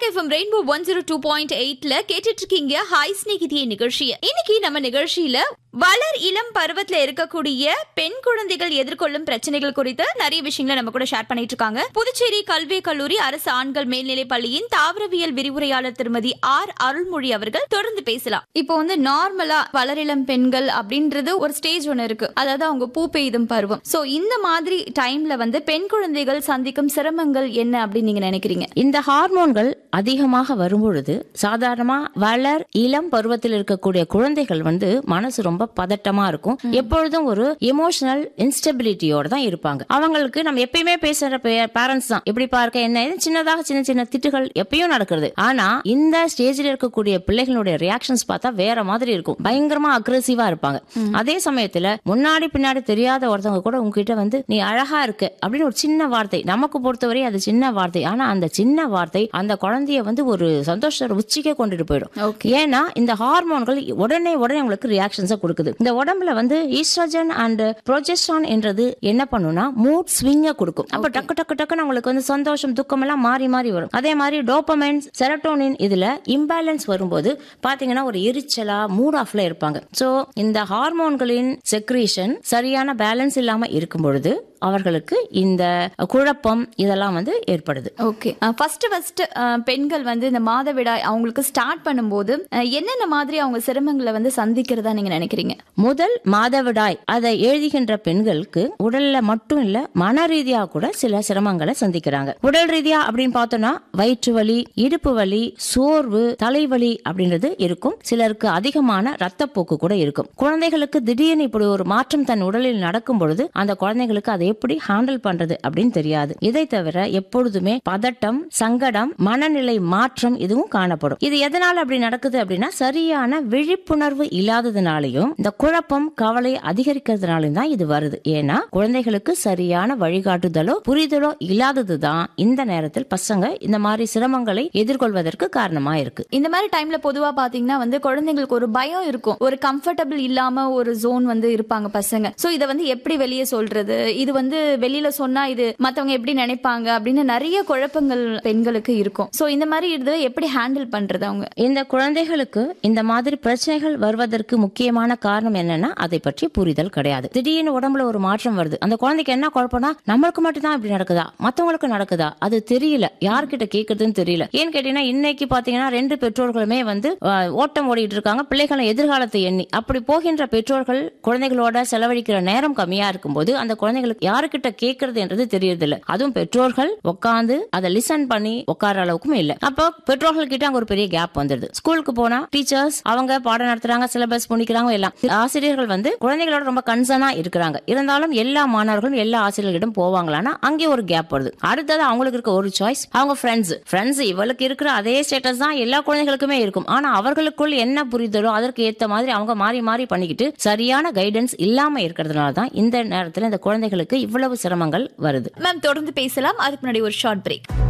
FM rainbow one zero two point எயிட்ல கேட்டுட்டு இருக்கீங்க ஹாய் ஸ்நேகிதியை நிகழ்ச்சியை இன்னைக்கு நம்ம நிகழ்ச்சியில வளர் இளம் பருவத்துல இருக்கக்கூடிய பெண் குழந்தைகள் எதிர்கொள்ளும் பிரச்சனைகள் குறித்து நிறைய விஷயங்களை நம்ம கூட ஷேர் பண்ணிட்டு இருக்காங்க புதுச்சேரி கல்வி கல்லூரி அரசு ஆண்கள் மேல்நிலைப் பள்ளியின் தாவரவியல் விரிவுரையாளர் திருமதி ஆர் அருள்மொழி அவர்கள் தொடர்ந்து பேசலாம் இப்போ வந்து நார்மலா வளரிளம் பெண்கள் அப்படின்றது ஒரு ஸ்டேஜ் ஒன்று இருக்கு அதாவது அவங்க பூ பெய்தும் பருவம் சோ இந்த மாதிரி டைம்ல வந்து பெண் குழந்தைகள் சந்திக்கும் சிரமங்கள் என்ன அப்படின்னு நீங்க நினைக்கிறீங்க இந்த ஹார்மோன்கள் அதிகமாக வரும்பொழுது சாதாரணமா வளர் இளம் பருவத்தில் இருக்கக்கூடிய குழந்தைகள் வந்து மனசு ரொம்ப பதட்டமா இருக்கும் எப்பொழுதும் ஒரு எமோஷனல் இன்ஸ்டபிலிட்டியோட தான் இருப்பாங்க அவங்களுக்கு நம்ம எப்பயுமே பேசுற பேரண்ட்ஸ் தான் எப்படி பார்க்க என்ன இது சின்னதாக சின்ன சின்ன திட்டுகள் எப்பயும் நடக்கிறது ஆனா இந்த ஸ்டேஜில் இருக்கக்கூடிய பிள்ளைகளுடைய ரியாக்ஷன்ஸ் பார்த்தா வேற மாதிரி இருக்கும் பயங்கரமா அக்ரெசிவா இருப்பாங்க அதே சமயத்துல முன்னாடி பின்னாடி தெரியாத ஒருத்தவங்க கூட உங்ககிட்ட வந்து நீ அழகா இருக்க அப்படின்னு ஒரு சின்ன வார்த்தை நமக்கு பொறுத்தவரை அது சின்ன வார்த்தை ஆனா அந்த சின்ன வார்த்தை அந்த குழந்தைய வந்து ஒரு சந்தோஷ உச்சிக்கே கொண்டுட்டு போயிடும் ஓகே ஏன்னா இந்த ஹார்மோன்கள் உடனே உடனே உங்களுக்கு ரியாக்ஷன்ஸை கொடுக்குது இந்த உடம்புல வந்து ஈஸ்ட்ரஜன் அண்ட் ப்ரோஜெஸ்ட்ரான் என்றது என்ன பண்ணும்னா மூட் ஸ்விங்க கொடுக்கும் அப்ப டக்கு டக்கு டக்குன்னு உங்களுக்கு வந்து சந்தோஷம் துக்கம் எல்லாம் மாறி மாறி வரும் அதே மாதிரி டோப்பமைன் செரட்டோனின் இதுல இம்பேலன்ஸ் வரும்போது பாத்தீங்கன்னா ஒரு எரிச்சலா மூட் ஆஃப்ல இருப்பாங்க சோ இந்த ஹார்மோன்களின் செக்ரீஷன் சரியான பேலன்ஸ் இல்லாம இருக்கும் பொழுது அவர்களுக்கு இந்த குழப்பம் இதெல்லாம் வந்து ஏற்படுது ஓகே ஃபர்ஸ்ட் ஃபர்ஸ்ட் பெண்கள் வந்து இந்த மாதவிடாய் அவங்களுக்கு ஸ்டார்ட் பண்ணும்போது அஹ், என்னென்ன மாதிரி அவங்க சிரமங்களை வந்து சந்திக்கிறதா நீங்க நினைக்கிறீங்க முதல் மாதவிடாய் அதை எழுதுகின்ற பெண்களுக்கு உடல்ல மட்டும் இல்ல மன ரீதியா கூட சில சிரமங்களை சந்திக்கிறாங்க உடல் ரீதியா அப்படின்னு பார்த்தோம்னா வயிற்று வலி இடுப்பு வலி சோர்வு தலைவலி அப்படின்றது இருக்கும் சிலருக்கு அதிகமான ரத்தப்போக்கு கூட இருக்கும் குழந்தைகளுக்கு திடீர்னு இப்படி ஒரு மாற்றம் தன் உடலில் நடக்கும் பொழுது அந்த குழந்தைகளுக்கு அதை எப்படி ஹேண்டில் பண்றது அப்படின்னு தெரியாது இதை தவிர எப்பொழுதுமே பதட்டம் சங்கடம் மனநிலை மாற்றம் இதுவும் காணப்படும் இது எதனால அப்படி நடக்குது அப்படின்னா சரியான விழிப்புணர்வு இல்லாததுனாலையும் இந்த குழப்பம் கவலை அதிகரிக்கிறதுனாலையும் தான் இது வருது ஏன்னா குழந்தைகளுக்கு சரியான வழிகாட்டுதலோ புரிதலோ இல்லாததுதான் இந்த நேரத்தில் பசங்க இந்த மாதிரி சிரமங்களை எதிர்கொள்வதற்கு காரணமா இருக்கு இந்த மாதிரி டைம்ல பொதுவா பாத்தீங்கன்னா வந்து குழந்தைங்களுக்கு ஒரு பயம் இருக்கும் ஒரு கம்ஃபர்டபிள் இல்லாம ஒரு ஜோன் வந்து இருப்பாங்க பசங்க சோ இத வந்து எப்படி வெளியே சொல்றது இது வந்து வெளியில சொன்னா இது மத்தவங்க எப்படி நினைப்பாங்க அப்படின்னு நிறைய குழப்பங்கள் பெண்களுக்கு இருக்கும் சோ இந்த மாதிரி இதை எப்படி ஹேண்டில் பண்றது அவங்க இந்த குழந்தைகளுக்கு இந்த மாதிரி பிரச்சனைகள் வருவதற்கு முக்கியமான காரணம் என்னன்னா அதை பற்றி புரிதல் கிடையாது திடீர்னு உடம்புல ஒரு மாற்றம் வருது அந்த குழந்தைக்கு என்ன குழப்பம்னா நம்மளுக்கு மட்டும் தான் இப்படி நடக்குதா மத்தவங்களுக்கு நடக்குதா அது தெரியல யார்கிட்ட கேக்குறதுன்னு தெரியல ஏன்னு கேட்டீங்கன்னா இன்னைக்கு பாத்தீங்கன்னா ரெண்டு பெற்றோர்களுமே வந்து அஹ், ஓட்டம் ஓடிட்டு இருக்காங்க பிள்ளைகளை எதிர்காலத்தை எண்ணி அப்படி போகின்ற பெற்றோர்கள் குழந்தைகளோட செலவழிக்கிற நேரம் கம்மியா இருக்கும்போது அந்த குழந்தைகளுக்கு யாருக்கிட்ட கேக்குறது என்றது தெரியறதில்ல அதுவும் பெற்றோர்கள் உட்காந்து அதை லிசன் பண்ணி உட்கார அளவுக்கும் இல்ல அப்போ பெற்றோர்கள் கிட்ட அங்க ஒரு பெரிய கேப் வந்துருது ஸ்கூலுக்கு போனா டீச்சர்ஸ் அவங்க பாடம் நடத்துறாங்க சிலபஸ் முடிக்கிறாங்க எல்லாம் ஆசிரியர்கள் வந்து குழந்தைகளோட ரொம்ப கன்சர்னா இருக்கிறாங்க இருந்தாலும் எல்லா மாணவர்களும் எல்லா ஆசிரியர்களிடம் போவாங்களான்னா அங்கே ஒரு கேப் வருது அடுத்தது அவங்களுக்கு இருக்க ஒரு சாய்ஸ் அவங்க ஃப்ரெண்ட்ஸ் ஃப்ரெண்ட்ஸ் இவளுக்கு இருக்கிற அதே ஸ்டேட்டஸ் தான் எல்லா குழந்தைகளுக்குமே இருக்கும் ஆனா அவர்களுக்குள் என்ன புரிதலோ அதற்கு ஏத்த மாதிரி அவங்க மாறி மாறி பண்ணிக்கிட்டு சரியான கைடன்ஸ் இல்லாம இருக்கிறதுனால தான் இந்த நேரத்துல இந்த குழந்தைகளுக்கு இவ்வளவு சிரமங்கள் வருது மேம் தொடர்ந்து பேசலாம் அதுக்கு முன்னாடி ஒரு ஷார்ட் பிரேக்